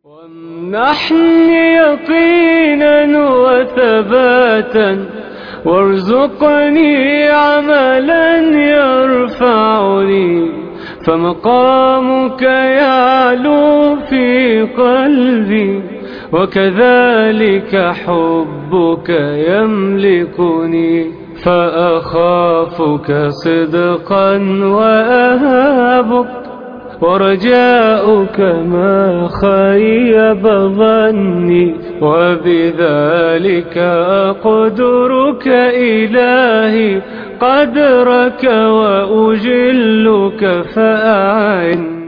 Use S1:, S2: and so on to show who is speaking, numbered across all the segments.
S1: وامنحني يقينا وثباتا وارزقني عملا يرفعني فمقامك يعلو في قلبي وكذلك حبك يملكني فأخافك صدقا وأهابك ورجاؤك ما خيب ظني وبذلك أقدرك إلهي قدرك وأجلك فأعني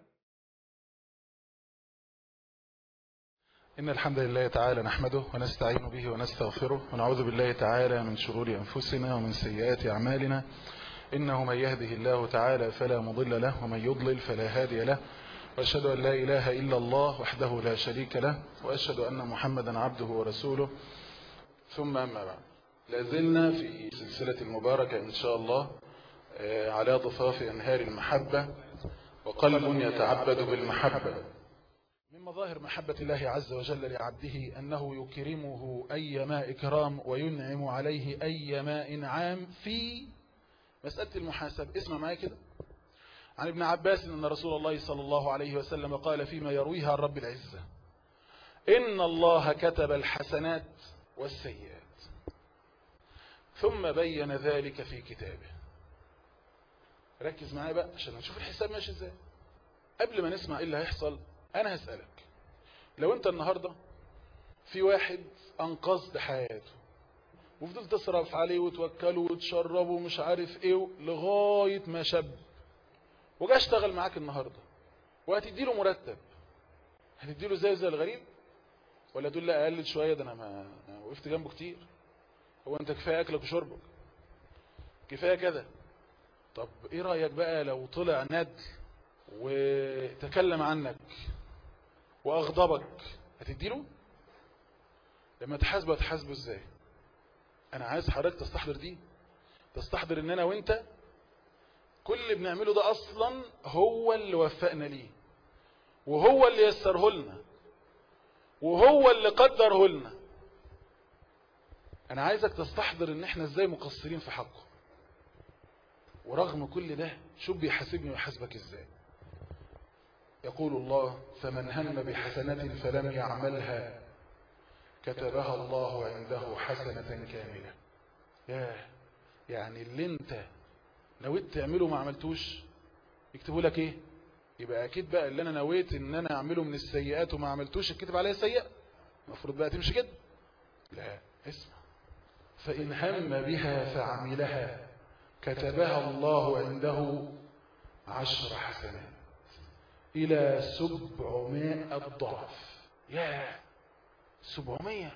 S2: إن الحمد لله تعالى نحمده ونستعين به ونستغفره ونعوذ بالله تعالى من شرور أنفسنا ومن سيئات أعمالنا إنه من يهده الله تعالى فلا مضل له ومن يضلل فلا هادي له وأشهد أن لا إله إلا الله وحده لا شريك له وأشهد أن محمدا عبده ورسوله ثم أما بعد لازلنا في سلسلة المباركة إن شاء الله على ضفاف أنهار المحبة وقلب يتعبد بالمحبة من مظاهر محبة الله عز وجل لعبده أنه يكرمه أيما إكرام وينعم عليه أيما إنعام في مسألة المحاسبة اسمع معايا كده عن ابن عباس أن رسول الله صلى الله عليه وسلم قال فيما يرويها عن رب العزة إن الله كتب الحسنات والسيئات ثم بين ذلك في كتابه ركز معايا بقى عشان نشوف الحساب ماشي ازاي قبل ما نسمع ايه اللي هيحصل انا هسألك لو انت النهاردة في واحد انقذت حياته وفضلت تصرف عليه وتوكله وتشربه ومش عارف ايه لغاية ما شب وجا اشتغل معاك النهاردة وهتديله مرتب هتديله زي زي الغريب ولا تقول لا اقلل شوية ده انا ما وقفت جنبه كتير هو انت كفاية اكلك وشربك كفاية كده طب ايه رأيك بقى لو طلع ندل وتكلم عنك واغضبك هتديله لما تحاسبه تحاسبه ازاي انا عايز حضرتك تستحضر دي تستحضر ان انا وانت كل اللي بنعمله ده اصلا هو اللي وفقنا ليه وهو اللي يسره لنا وهو اللي قدره لنا انا عايزك تستحضر ان احنا ازاي مقصرين في حقه ورغم كل ده شوف بيحاسبني ويحاسبك ازاي يقول الله فمن هم بحسنة فلم يعملها كتبها الله عنده حسنة كاملة ياه يعني اللي انت نويت تعمله ما عملتوش يكتبوا لك ايه يبقى اكيد بقى اللي انا نويت ان انا اعمله من السيئات وما عملتوش يكتب عليا سيئة المفروض بقى تمشي كده لا اسمع فإن هم بها فعملها كتبها الله عنده عشر حسنات إلى سبعمائة ضعف ياه سبعمية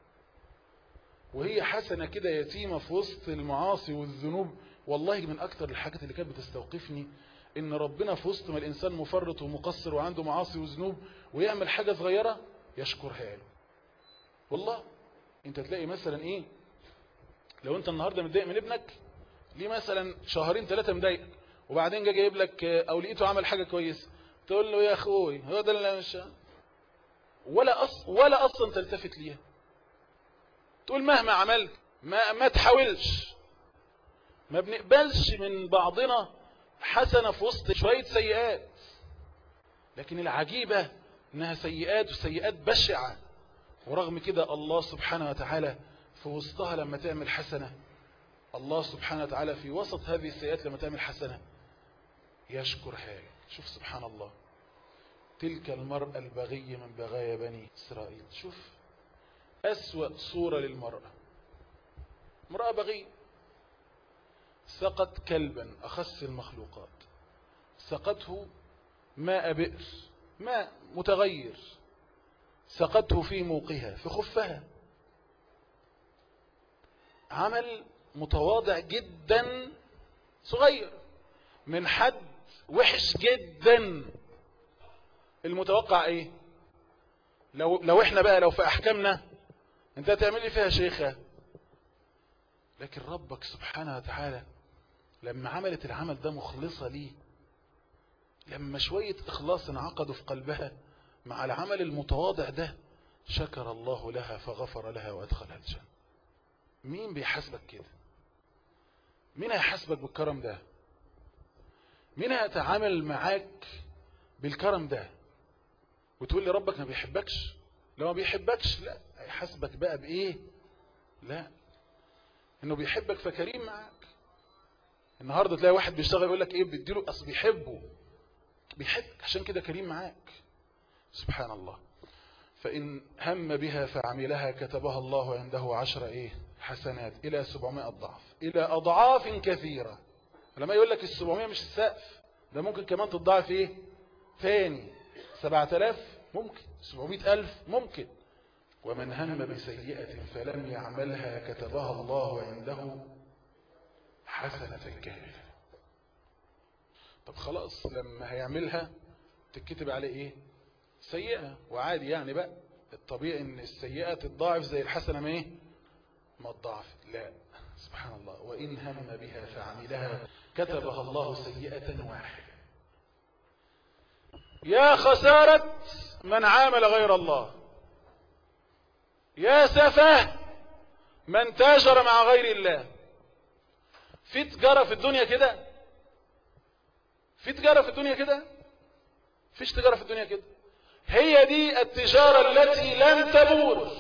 S2: وهي حسنة كده يتيمة في وسط المعاصي والذنوب والله من أكتر الحاجات اللي كانت بتستوقفني إن ربنا في وسط ما الإنسان مفرط ومقصر وعنده معاصي وذنوب ويعمل حاجة صغيرة يشكرها له والله انت تلاقي مثلا ايه لو انت النهاردة متضايق من ابنك ليه مثلا شهرين ثلاثة مضايقك وبعدين جاي جايب لك او لقيته عمل حاجة كويسة تقول له يا اخوي هو ده اللي مش ولا أص... ولا اصلا تلتفت ليها تقول مهما عملت ما ما تحاولش ما بنقبلش من بعضنا حسنة في وسط شوية سيئات لكن العجيبة انها سيئات وسيئات بشعة ورغم كده الله سبحانه وتعالى في وسطها لما تعمل حسنة الله سبحانه وتعالى في وسط هذه السيئات لما تعمل حسنة يشكرها لك شوف سبحان الله تلك المرأة البغي من بغايا بني إسرائيل شوف أسوأ صورة للمرأة امرأة بغي سقط كلبا أخس المخلوقات سقته ماء بئر ماء متغير سقته في موقها في خفها عمل متواضع جدا صغير من حد وحش جدا المتوقع ايه لو, لو احنا بقى لو في احكامنا انت هتعمل لي فيها شيخة لكن ربك سبحانه وتعالى لما عملت العمل ده مخلصة ليه لما شوية اخلاص انعقدوا في قلبها مع العمل المتواضع ده شكر الله لها فغفر لها وأدخلها الجنة مين بيحاسبك كده مين هيحاسبك بالكرم ده مين هيتعامل معاك بالكرم ده وتقول لي ربك ما بيحبكش لو ما بيحبكش لا هيحاسبك بقى بايه لا انه بيحبك فكريم معاك النهارده تلاقي واحد بيشتغل يقول لك ايه بيديله اصل بيحبه بيحبك عشان كده كريم معاك سبحان الله فإن هم بها فعملها كتبها الله عنده عشر إيه حسنات إلى 700 ضعف إلى أضعاف كثيرة لما يقول لك السبعمية مش السقف ده ممكن كمان تضاعف إيه ثاني 7000 ممكن 700 ألف ممكن ومن هم بسيئة فلم يعملها كتبها الله عنده حسنة كاملة طب خلاص لما هيعملها تكتب عليه ايه سيئة وعادي يعني بقى الطبيعي ان السيئة تتضاعف زي الحسنة ما ايه ما تضاعف لا سبحان الله وإن هم بها فعملها كتبها الله سيئة واحدة يا خسارة من عامل غير الله يا سفه من تاجر مع غير الله في تجارة في الدنيا كده في تجارة في الدنيا كده فيش تجارة في الدنيا كده هي دي التجارة التي لن تبور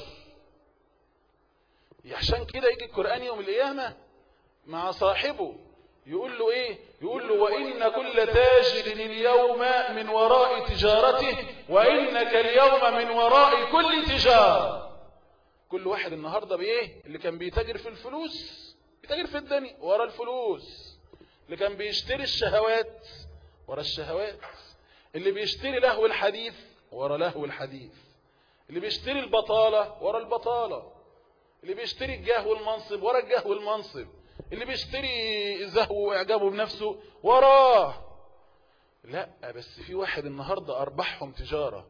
S2: عشان كده يجي القرآن يوم القيامة مع صاحبه يقول له ايه يقول له وإن كل تاجر اليوم من وراء تجارته وإنك اليوم من وراء كل تجارة كل واحد النهاردة بايه اللي كان بيتاجر في الفلوس بيتاجر في الدنيا ورا الفلوس اللي كان بيشتري الشهوات ورا الشهوات اللي بيشتري لهو الحديث ورا لهو الحديث اللي بيشتري البطالة ورا البطالة اللي بيشتري الجاه والمنصب ورا الجاه والمنصب اللي بيشتري زهو واعجابه بنفسه وراه لا بس في واحد النهاردة اربحهم تجارة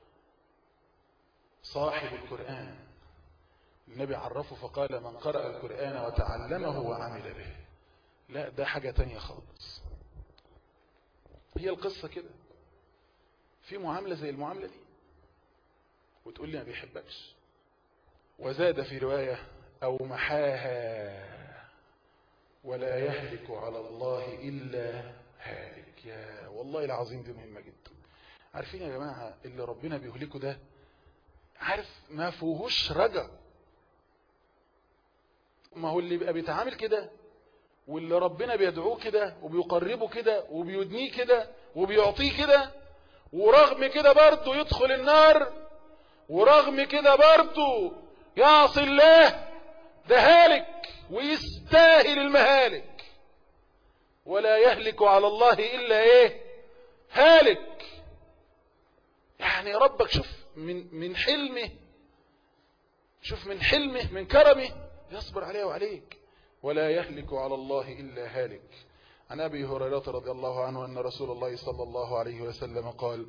S2: صاحب القرآن النبي عرفه فقال من قرأ القرآن وتعلمه وعمل به لا ده حاجة تانية خالص هي القصة كده في معاملة زي المعاملة دي وتقول لي ما بيحبكش وزاد في رواية أو محاها ولا يهلك على الله إلا هالك يا والله العظيم دي مهمة جدا عارفين يا جماعة اللي ربنا بيهلكه ده عارف ما فيهوش رجع ما هو اللي بيبقى بيتعامل كده واللي ربنا بيدعوه كده وبيقربه كده وبيدنيه كده وبيعطيه كده ورغم كده برضه يدخل النار ورغم كده برضه يعصي الله ده هالك ويستاهل المهالك ولا يهلك على الله إلا ايه هالك يعني ربك شوف من من حلمه شوف من حلمه من كرمه يصبر عليه وعليك ولا يهلك على الله إلا هالك عن أبي هريرة رضي الله عنه أن رسول الله صلى الله عليه وسلم قال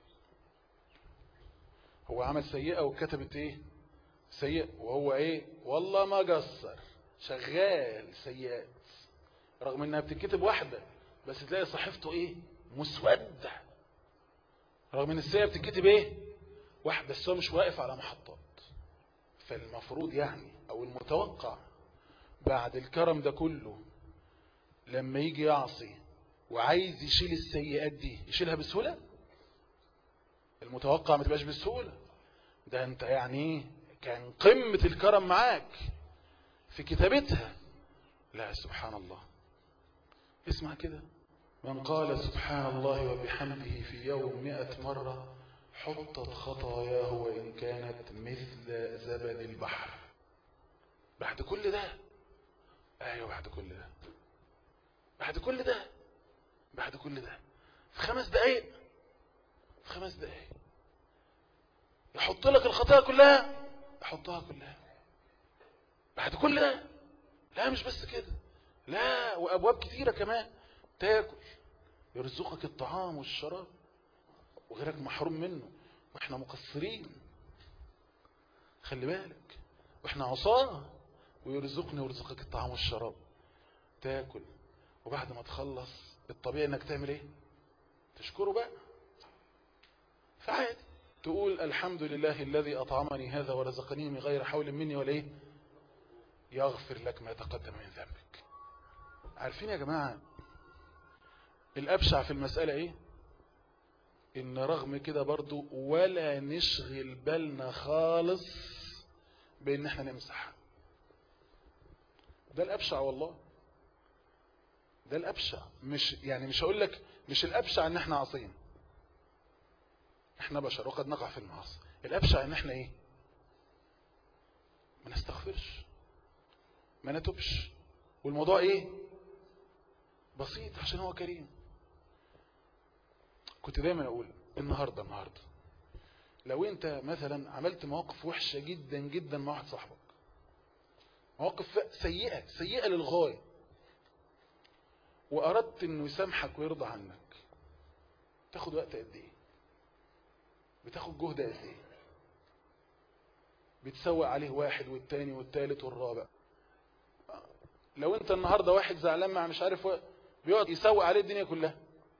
S2: هو عمل سيئة وكتبت ايه سيئة وهو ايه والله ما قصر شغال سيئات رغم انها بتتكتب واحدة بس تلاقي صحيفته ايه مسودة رغم ان السيئة بتتكتب ايه واحدة بس هو مش واقف على محطات فالمفروض يعني او المتوقع بعد الكرم ده كله لما يجي يعصي وعايز يشيل السيئات دي يشيلها بسهولة المتوقع ما تبقاش بسهولة ده انت يعني كان قمة الكرم معاك في كتابتها لا سبحان الله اسمع كده من قال سبحان الله وبحمده في يوم مئة مرة حطت خطاياه وإن كانت مثل زبد البحر بعد كل ده ايوه بعد كل ده بعد كل ده بعد كل ده في خمس دقايق في خمس دقايق يحط لك الخطايا كلها يحطها كلها بعد كل ده لا مش بس كده لا وابواب كتيره كمان تاكل يرزقك الطعام والشراب وغيرك محروم منه واحنا مقصرين خلي بالك واحنا عصاه ويرزقني ويرزقك الطعام والشراب تاكل وبعد ما تخلص الطبيعي انك تعمل ايه تشكره بقى فعادي تقول الحمد لله الذي أطعمني هذا ورزقني من غير حول مني ولا إيه يغفر لك ما تقدم من ذنبك عارفين يا جماعة الأبشع في المسألة إيه إن رغم كده برضو ولا نشغل بالنا خالص بإن احنا نمسح ده الأبشع والله ده الأبشع مش يعني مش هقول لك مش الأبشع إن احنا عصين احنا بشر وقد نقع في المعاصي الأبشع إن احنا إيه ما نستغفرش ما نتوبش والموضوع إيه بسيط عشان هو كريم كنت دايما أقول النهاردة النهاردة لو انت مثلا عملت مواقف وحشة جدا جدا مع واحد صاحبك مواقف سيئة سيئة للغاية وأردت انه يسامحك ويرضى عنك تاخد وقت قد ايه بتاخد جهد قد ايه بتسوق عليه واحد والتاني والتالت والرابع لو انت النهاردة واحد زعلان مع مش عارف و... بيقعد يسوق عليه الدنيا كلها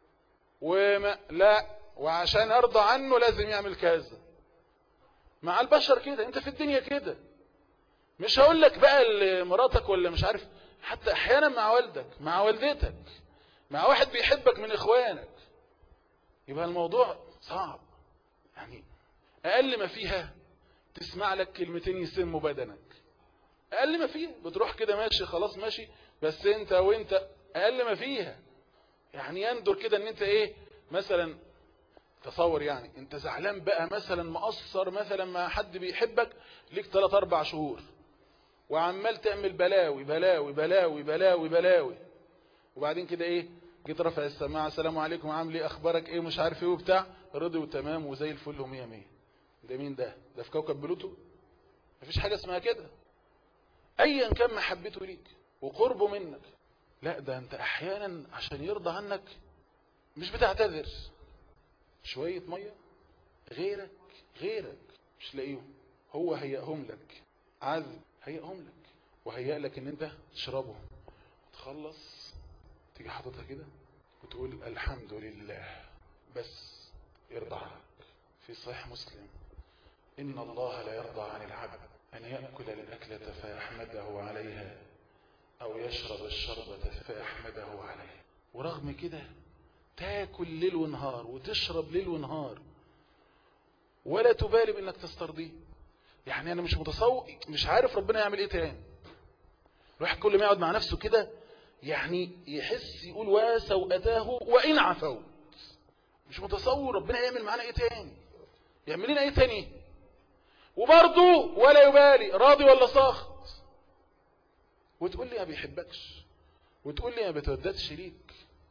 S2: وما لا وعشان ارضى عنه لازم يعمل كذا مع البشر كده انت في الدنيا كده مش هقول لك بقى مراتك ولا مش عارف حتى احيانا مع والدك مع والدتك مع واحد بيحبك من اخوانك يبقى الموضوع صعب يعني اقل ما فيها تسمع لك كلمتين يسموا بدنك اقل ما فيها بتروح كده ماشي خلاص ماشي بس انت وانت اقل ما فيها يعني يندر كده ان انت ايه مثلا تصور يعني انت زعلان بقى مثلا مقصر مثلا مع حد بيحبك ليك 3 4 شهور وعمال تعمل بلاوي بلاوي بلاوي بلاوي بلاوي وبعدين كده ايه جيت رافع السماعه السلام عليكم عامل ايه اخبارك ايه مش عارف ايه وبتاع رضي وتمام وزي الفل و100 100 ده مين ده ده في كوكب بلوتو مفيش حاجه اسمها كده ايا كان محبته ليك وقربه منك لا ده انت احيانا عشان يرضى عنك مش بتعتذر شوية مية غيرك غيرك مش لاقيهم هو هيئهم لك عذب هيئهم لك وهيئ لك ان انت تشربهم تخلص تيجي حاططها كده وتقول الحمد لله بس يرضى عنك في صحيح مسلم إن الله لا يرضى عن العبد أن يأكل الأكلة فيحمده عليها أو يشرب الشربة فيحمده عليها ورغم كده تاكل ليل ونهار وتشرب ليل ونهار ولا تبالي بانك تسترضيه يعني انا مش متصور مش عارف ربنا يعمل ايه تاني الواحد كل ما يقعد مع نفسه كده يعني يحس يقول وسوءتاه وان عفوت مش متصور ربنا يعمل معانا ايه تاني يعمل لنا ايه تاني وبرضه ولا يبالي راضي ولا ساخط وتقول لي ما بيحبكش وتقول لي ما بتوددش ليك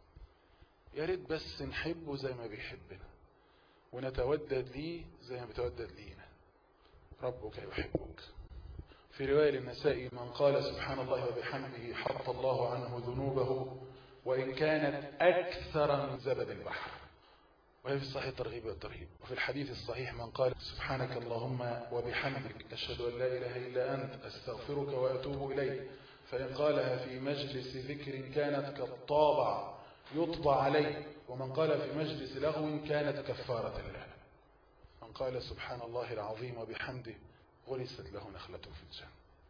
S2: يا ريت بس نحبه زي ما بيحبنا ونتودد ليه زي ما بتودد لينا ربك يحبك في رواية للنسائي من قال سبحان الله وبحمده حط الله عنه ذنوبه وإن كانت أكثر من زبد البحر وهي في الصحيح الترغيب والترهيب وفي الحديث الصحيح من قال سبحانك اللهم وبحمدك أشهد أن لا إله إلا أنت أستغفرك وأتوب إليك فإن قالها في مجلس ذكر كانت كالطابع يطبع عليه ومن قال في مجلس لغو كانت كفارة له من قال سبحان الله العظيم وبحمده غرست له نخلته في الجنة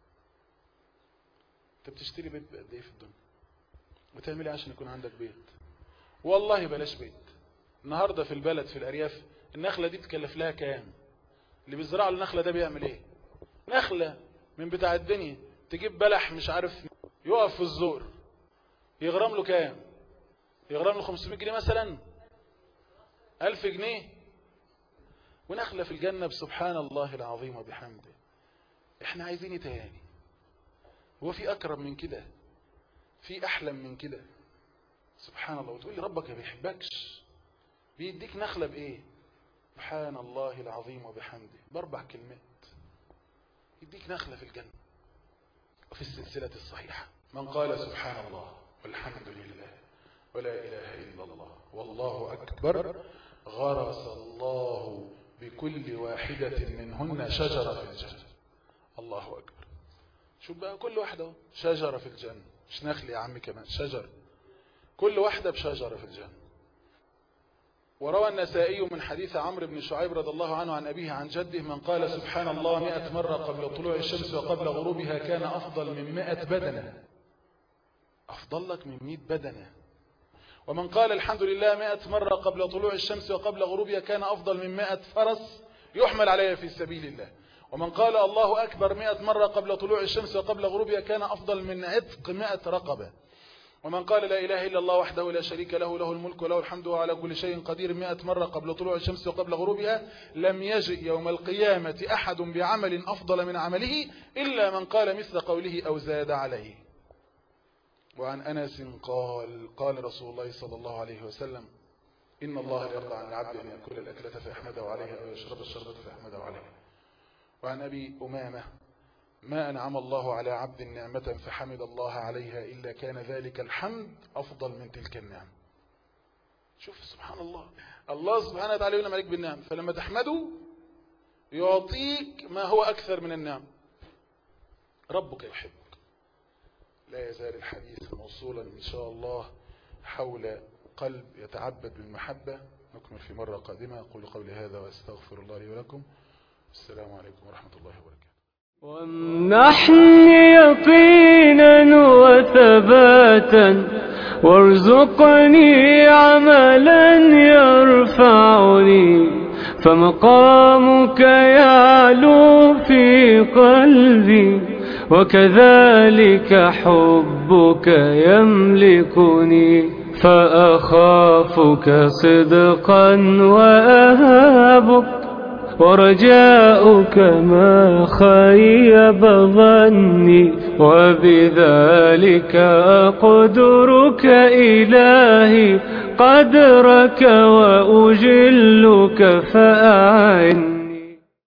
S2: انت بتشتري بيت بقد ايه في الدنيا وتعمل ايه عشان يكون عندك بيت والله بلاش بيت النهاردة في البلد في الأرياف النخلة دي تكلف لها كام اللي بيزرعوا النخلة ده بيعمل ايه نخلة من بتاع الدنيا تجيب بلح مش عارف يقف في الزور يغرم له كام يغرم له 500 جنيه مثلا 1000 جنيه ونخلة في الجنة بسبحان الله العظيم وبحمده احنا عايزين ايه تاني هو في اكرم من كده في احلم من كده سبحان الله وتقول لي ربك ما بيحبكش بيديك نخلة بايه سبحان الله العظيم وبحمده باربع كلمات يديك نخلة في الجنة وفي السلسلة الصحيحة من قال سبحان الله والحمد لله ولا إله إلا الله والله أكبر غرس الله بكل واحدة منهن شجرة في الجنة الله أكبر شوف بقى كل واحدة شجرة في الجنة مش نخل يا عمي كمان شجر كل واحدة بشجرة في الجنة وروى النسائي من حديث عمرو بن شعيب رضي الله عنه عن أبيه عن جده من قال سبحان الله مئة مرة قبل طلوع الشمس وقبل غروبها كان أفضل من مئة بدنة أفضل لك من مئة بدنة ومن قال الحمد لله مئة مرة قبل طلوع الشمس وقبل غروبها كان أفضل من مئة فرس يحمل عليها في سبيل الله ومن قال الله أكبر مئة مرة قبل طلوع الشمس وقبل غروبها كان أفضل من عتق مئة رقبة ومن قال لا إله إلا الله وحده لا شريك له له الملك وله الحمد وعلى كل شيء قدير مئة مرة قبل طلوع الشمس وقبل غروبها لم يجئ يوم القيامة أحد بعمل أفضل من عمله إلا من قال مثل قوله أو زاد عليه وعن أنس قال قال رسول الله صلى الله عليه وسلم إن الله يرضى عن العبد أن يأكل الأكلة فيحمده عليها أو يشرب الشربة فيحمده عليها وعن أبي أمامة ما أنعم الله على عبد نعمة فحمد الله عليها إلا كان ذلك الحمد أفضل من تلك النعم شوف سبحان الله الله سبحانه وتعالى ينعم عليك بالنعم فلما تحمده يعطيك ما هو أكثر من النعم ربك يحبك لا يزال الحديث موصولا إن شاء الله حول قلب يتعبد بالمحبة نكمل في مرة قادمة أقول قولي هذا وأستغفر الله لي ولكم السلام عليكم ورحمة الله وبركاته
S1: وامنحني يقينا وثباتا وارزقني عملا يرفعني فمقامك يعلو في قلبي وكذلك حبك يملكني فأخافك صدقا وأهابك ورجاؤك ما خيب ظني وبذلك أقدرك إلهي قدرك وأجلك فأعني